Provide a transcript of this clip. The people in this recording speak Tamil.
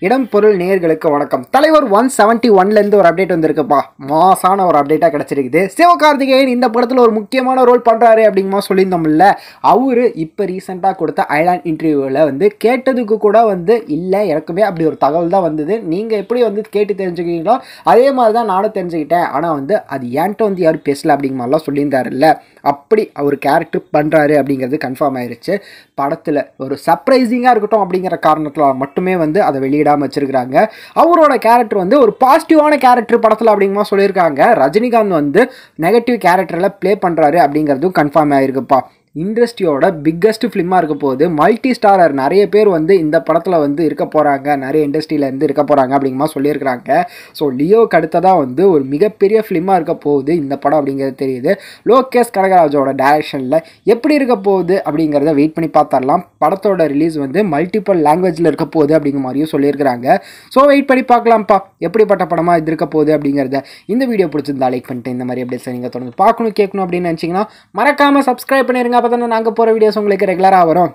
இடம் பொருள் நேயர்களுக்கு வணக்கம் தலைவர் ஒன் செவன்ட்டி ஒன்லேருந்து ஒரு அப்டேட் வந்திருக்குப்பா மாசான ஒரு அப்டேட்டாக கிடச்சிருக்குது சிவகார்த்திகேயன் இந்த படத்தில் ஒரு முக்கியமான ரோல் பண்ணுறாரு அப்படிங்கமா சொல்லியிருந்தோம்ல அவரு இப்போ ரீசெண்டாக கொடுத்த ஐலாண்ட் இன்டர்வியூவில் வந்து கேட்டதுக்கு கூட வந்து இல்லை எனக்குமே அப்படி ஒரு தகவல் தான் வந்தது நீங்கள் எப்படி வந்து கேட்டு தெரிஞ்சுக்கிறீங்களோ அதே மாதிரி தான் நானும் தெரிஞ்சுக்கிட்டேன் ஆனால் வந்து அது ஏன்ட்ட வந்து யாரும் பேசல அப்படிங்கிற மாதிரிலாம் சொல்லியிருந்தாருல்ல அப்படி அவர் கேரக்டர் பண்ணுறாரு அப்படிங்கிறது கன்ஃபார்ம் ஆயிருச்சு படத்தில் ஒரு சர்ப்ரைசிங்காக இருக்கட்டும் அப்படிங்கிற காரணத்தில் மட்டுமே வந்து அதை வெளியிடாமல் வச்சிருக்கிறாங்க அவரோட கேரக்டர் வந்து ஒரு பாசிட்டிவான கேரக்டர் படத்தில் அப்படிங்கமா சொல்லியிருக்காங்க ரஜினிகாந்த் வந்து நெகட்டிவ் கேரக்டரில் ப்ளே பண்ணுறாரு அப்படிங்கிறதும் கன்ஃபார்ம் ஆயிருக்குப்பா இண்டஸ்ட்ரியோட பிக்கஸ்ட் ஃபிலிமாக இருக்க போகுது மல்டி ஸ்டாரர் நிறைய பேர் வந்து இந்த படத்தில் வந்து இருக்க போகிறாங்க நிறைய இண்டஸ்ட்ரியில இருந்து இருக்க போகிறாங்க அப்படிங்கமா சொல்லியிருக்கிறாங்க ஸோ லியோக்கு அடுத்ததாக வந்து ஒரு மிகப்பெரிய ஃபிலிமாக இருக்க போகுது இந்த படம் அப்படிங்கிறது தெரியுது லோகேஷ் கனகராஜோட டைரக்ஷனில் எப்படி இருக்க போகுது அப்படிங்கிறத வெயிட் பண்ணி பார்த்துடலாம் படத்தோட ரிலீஸ் வந்து மல்டிபிள் லாங்குவேஜில் இருக்க போகுது அப்படிங்கிற மாதிரியும் சொல்லியிருக்கிறாங்க ஸோ வெயிட் பண்ணி பார்க்கலாம்ப்பா எப்படிப்பட்ட படமாக இது இருக்க போகுது அப்படிங்கிறத இந்த வீடியோ பிடிச்சிருந்தா லைக் பண்ணிட்டு இந்த மாதிரி அப்டேட்ஸ் நீங்கள் தொடர்ந்து பார்க்கணும் கேட்கணும் அப்படின்னு நினச்சிங்கன்னா மறக்காமல் சப்ஸ்கிரைப் பண்ணிருங்க அப்போ தானே நாங்கள் போகிற வீடியோஸ் உங்களுக்கு ரெகுலராக வரும்